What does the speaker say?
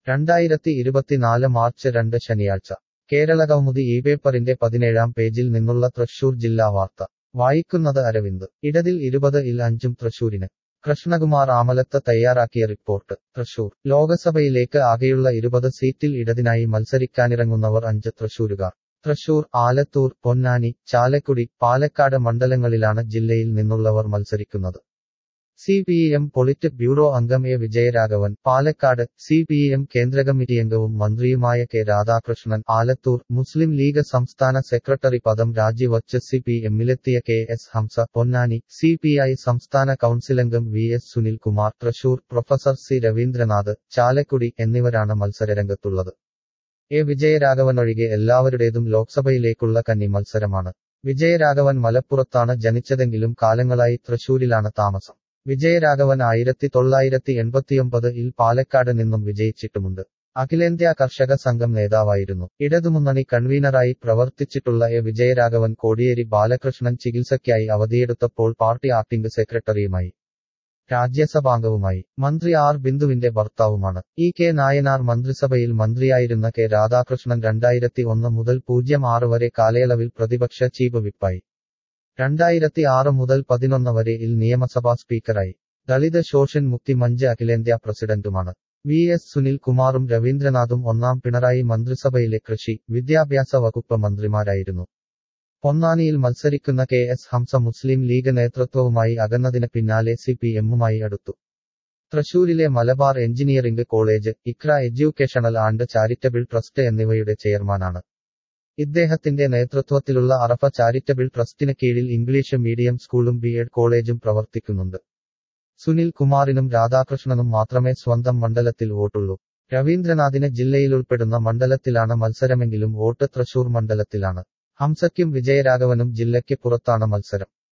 രണ്ടായിരത്തി ഇരുപത്തിനാല് മാർച്ച് രണ്ട് ശനിയാഴ്ച കേരള കൗമുദി ഈ പേപ്പറിന്റെ പതിനേഴാം പേജിൽ നിന്നുള്ള തൃശൂർ ജില്ലാ വാർത്ത വായിക്കുന്നത് അരവിന്ദ് ഇടതിൽ ഇരുപത് ഇൽ അഞ്ചും തൃശൂരിന് കൃഷ്ണകുമാർ ആമലത്ത് തയ്യാറാക്കിയ റിപ്പോർട്ട് തൃശൂർ ലോകസഭയിലേക്ക് ആകെയുള്ള ഇരുപത് സീറ്റിൽ ഇടതിനായി മത്സരിക്കാനിറങ്ങുന്നവർ അഞ്ച് തൃശൂരുകാർ തൃശൂർ ആലത്തൂർ പൊന്നാനി ചാലക്കുടി പാലക്കാട് മണ്ഡലങ്ങളിലാണ് ജില്ലയിൽ നിന്നുള്ളവർ മത്സരിക്കുന്നത് C P M polit bureau അംഗം A Vijayaraghavan Palakkad C P M കേന്ദ്ര കമ്മിറ്റി അംഗവും മന്ത്രിയുമായ K Radhakrishnan Alathur Muslim League സംസ്ഥാന സെക്രട്ടറി പദം രാജിവച്ച് സി പി എമ്മിലെത്തിയ K S Hamza Ponnani C P I സംസ്ഥാന കൗൺസിലംഗം V S Sunilkumar Thrissur professor C Raveendranath Chalakudy എന്നിവരാണ് മത്സരരംഗത്തുള്ളത് എ വിജയരാഘവൻ ഒഴികെ എല്ലാവരുടേതും ലോക്സഭയിലേക്കുള്ള കന്നി മത്സരമാണ് വിജയരാഘവൻ മലപ്പുറത്താണ് ജനിച്ചതെങ്കിലും കാലങ്ങളായി തൃശൂരിലാണ് താമസം വിജയരാഘവൻ ആയിരത്തി തൊള്ളായിരത്തി എൺപത്തിയൊമ്പത് ഇൽ പാലക്കാട് നിന്നും വിജയിച്ചിട്ടുമുണ്ട് അഖിലേന്ത്യാ കർഷക സംഘം നേതാവായിരുന്നു ഇടതുമുന്നണി കൺവീനറായി പ്രവർത്തിച്ചിട്ടുള്ള എ വിജയരാഘവൻ കോടിയേരി ബാലകൃഷ്ണൻ ചികിത്സയ്ക്കായി അവധിയെടുത്തപ്പോൾ പാർട്ടി ആക്ടിംഗ് സെക്രട്ടറിയുമായി രാജ്യസഭാംഗവുമായി മന്ത്രി ആർ ബിന്ദുവിന്റെ ഭർത്താവുമാണ് ഇ കെ നായനാർ മന്ത്രിസഭയിൽ മന്ത്രിയായിരുന്ന കെ രാധാകൃഷ്ണൻ രണ്ടായിരത്തി ഒന്ന് മുതൽ പൂജ്യം ആറ് വരെ കാലയളവിൽ പ്രതിപക്ഷ ചീഫ് വിപ്പായി രണ്ടായിരത്തി ആറ് മുതൽ പതിനൊന്ന് വരെ ഇൽ നിയമസഭാ സ്പീക്കറായി ദളിത് ശോഷൻ മുക്തി മഞ്ച് അഖിലേന്ത്യാ പ്രസിഡന്റുമാണ് വി എസ് സുനിൽ കുമാറും രവീന്ദ്രനാഥും ഒന്നാം പിണറായി മന്ത്രിസഭയിലെ കൃഷി വിദ്യാഭ്യാസ വകുപ്പ് മന്ത്രിമാരായിരുന്നു പൊന്നാനിയിൽ മത്സരിക്കുന്ന K S Hamza Muslim League നേതൃത്വവുമായി അകന്നതിന് പിന്നാലെ സി പി എമ്മുമായി അടുത്തു തൃശൂരിലെ Malabar engineering college Iqra educational and charitable trust എന്നിവയുടെ ചെയർമാനാണ് ഇദ്ദേഹത്തിന്റെ നേതൃത്വത്തിലുള്ള അറഫ ചാരിറ്റബിൾ ട്രസ്റ്റിന് കീഴിൽ ഇംഗ്ലീഷ് മീഡിയം സ്കൂളും ബി എഡ് കോളേജും പ്രവർത്തിക്കുന്നുണ്ട് സുനിൽ കുമാറിനും രാധാകൃഷ്ണനും മാത്രമേ സ്വന്തം മണ്ഡലത്തിൽ വോട്ടുള്ളൂ രവീന്ദ്രനാഥിന് ജില്ലയിലുൾപ്പെടുന്ന മണ്ഡലത്തിലാണ് മത്സരമെങ്കിലും വോട്ട് തൃശൂർ മണ്ഡലത്തിലാണ് ഹംസയ്ക്കും വിജയരാഘവനും ജില്ലയ്ക്ക് പുറത്താണ് മത്സരം